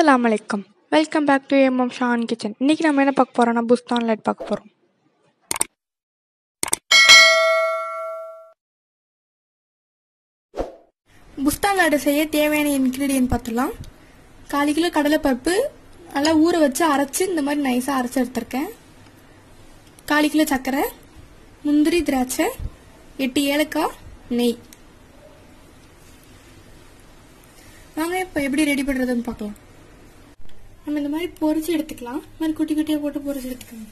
அஸ்ஸலாமு அலைக்கும் welcome back to MM Shaan kitchen இன்னைக்கு நம்ம என்ன பார்க்க போறோம்னா புஸ்தான் லைட் பார்க்க போறோம் புஸ்தான் லாடு செய்ய தேவையான இன்க்ரீடியன்ட் பார்த்துடலாம் கால் கிலோ கடலைப்பருப்பு நல்லா ஊற வச்சு அரைச்சி இந்த மாதிரி நைஸாக அரைச்சி எடுத்திருக்கேன் கால் கிலோ சர்க்கரை முந்திரி திராட்சை எட்டு ஏலக்காய் நெய் வாங்க இப்போ எப்படி ரெடி பண்ணுறதுன்னு பார்க்கலாம் நம்ம இந்த மாதிரி பொரிச்சு எடுத்துக்கலாம் இந்த மாதிரி குட்டி குட்டியாக போட்டு பொரிச்சு எடுத்துக்கலாம்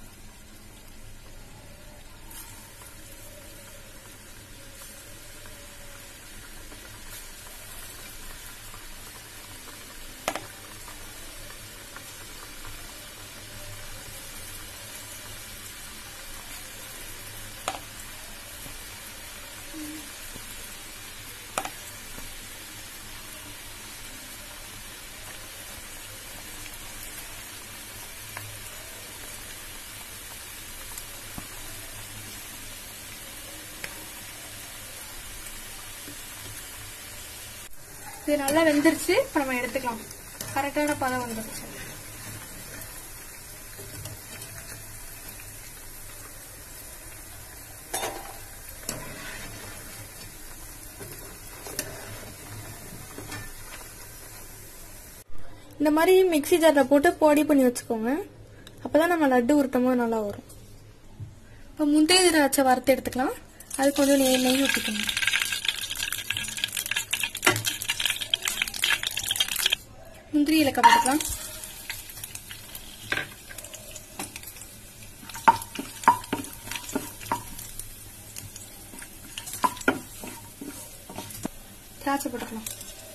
இது நல்லா வெந்துருச்சு இப்போ நம்ம எடுத்துக்கலாம் கரெக்டான பதம் வந்துருச்சு இந்த மாதிரி மிக்ஸி ஜாரில் போட்டு பொடி பண்ணி வச்சுக்கோங்க அப்பதான் நம்ம லட்டு உருட்டும் போது நல்லா வரும் இப்போ முந்தைய திராட்சை வறுத்து எடுத்துக்கலாம் அது கொஞ்சம் நெய் நெய் ஊற்றிக்கணும் முந்திரி இலக்க போட்டுக்கலாம் திராட்சை போட்டுக்கலாம்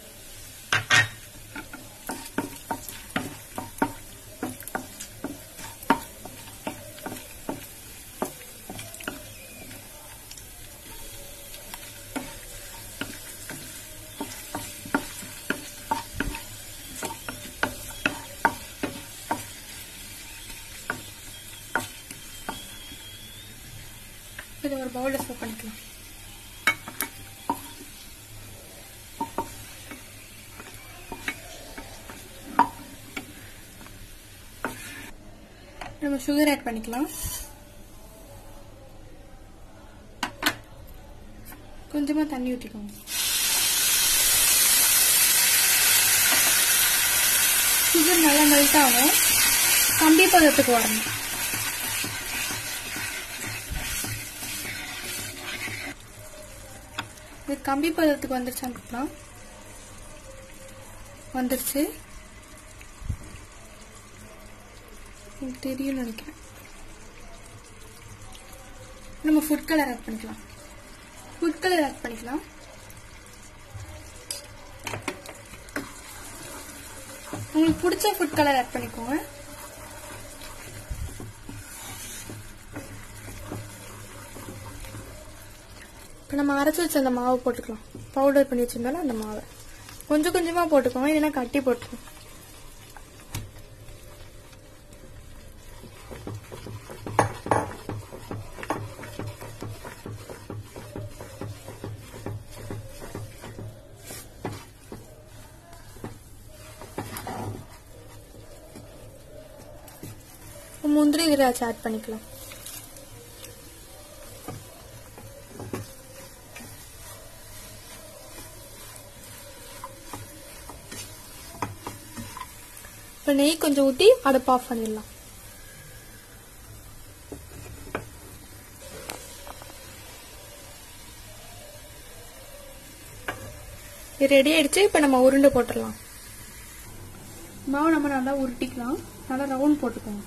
இதை ஒரு பவுலில் ஸ்டோர் பண்ணிக்கலாம் நம்ம சுகர் ஆட் பண்ணிக்கலாம் கொஞ்சமா தண்ணி ஊற்றிக்கோங்க சுகர் நல்லா மெல்ட் ஆகும் கம்பி பதத்துக்கு வரணும் இது கம்பி பதத்துக்கு வந்துருச்சான்னு பார்க்கலாம் வந்துருச்சு எனக்கு தெரியும்னு நினைக்கிறேன் நம்ம ஃபுட் கலர் ஆட் பண்ணிக்கலாம் ஃபுட் கலர் ஆட் பண்ணிக்கலாம் உங்களுக்கு பிடிச்ச ஃபுட் கலர் ஆட் பண்ணிக்கோங்க இப்போ நம்ம அரைச்சி வச்ச அந்த மாவு போட்டுக்கலாம் பவுடர் பண்ணி வச்சிருந்தாலும் அந்த மாவை கொஞ்சம் கொஞ்சமாக போட்டுக்கோங்க இல்லைன்னா கட்டி போட்டுக்கோங்க முந்திரி திராட்சை ஆட் பண்ணிக்கலாம் இப்போ நெய் கொஞ்சம் ஊற்றி அடுப்பு ஆஃப் பண்ணிடலாம் இது ரெடி ஆயிடுச்சு இப்போ நம்ம உருண்டை போட்டுடலாம் மாவு நம்ம நல்லா உருட்டிக்கலாம் நல்லா ரவுண்ட் போட்டுக்கோங்க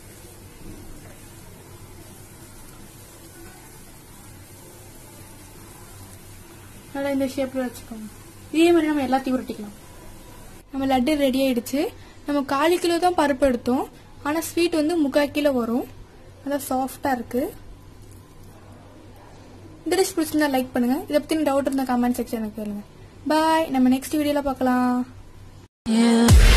நல்லா இந்த ஷேப்பில் வச்சுக்கோங்க இதே மாதிரி நம்ம எல்லாத்தையும் உருட்டிக்கலாம் நம்ம லட்டு ரெடி ஆயிடுச்சு நம்ம காலு கிலோ தான் பருப்பு எடுத்தோம் ஆனால் ஸ்வீட் வந்து முக்கால் கிலோ வரும் நல்லா சாஃப்டாக இருக்கு இந்த டிஷ் பிடிச்சிருந்தா லைக் பண்ணுங்க இதை பற்றி டவுட் இருந்தால் கமெண்ட் செக்ஷனுக்கு கேளுங்க பாய் நம்ம நெக்ஸ்ட் வீடியோவில் பார்க்கலாம் Yeah.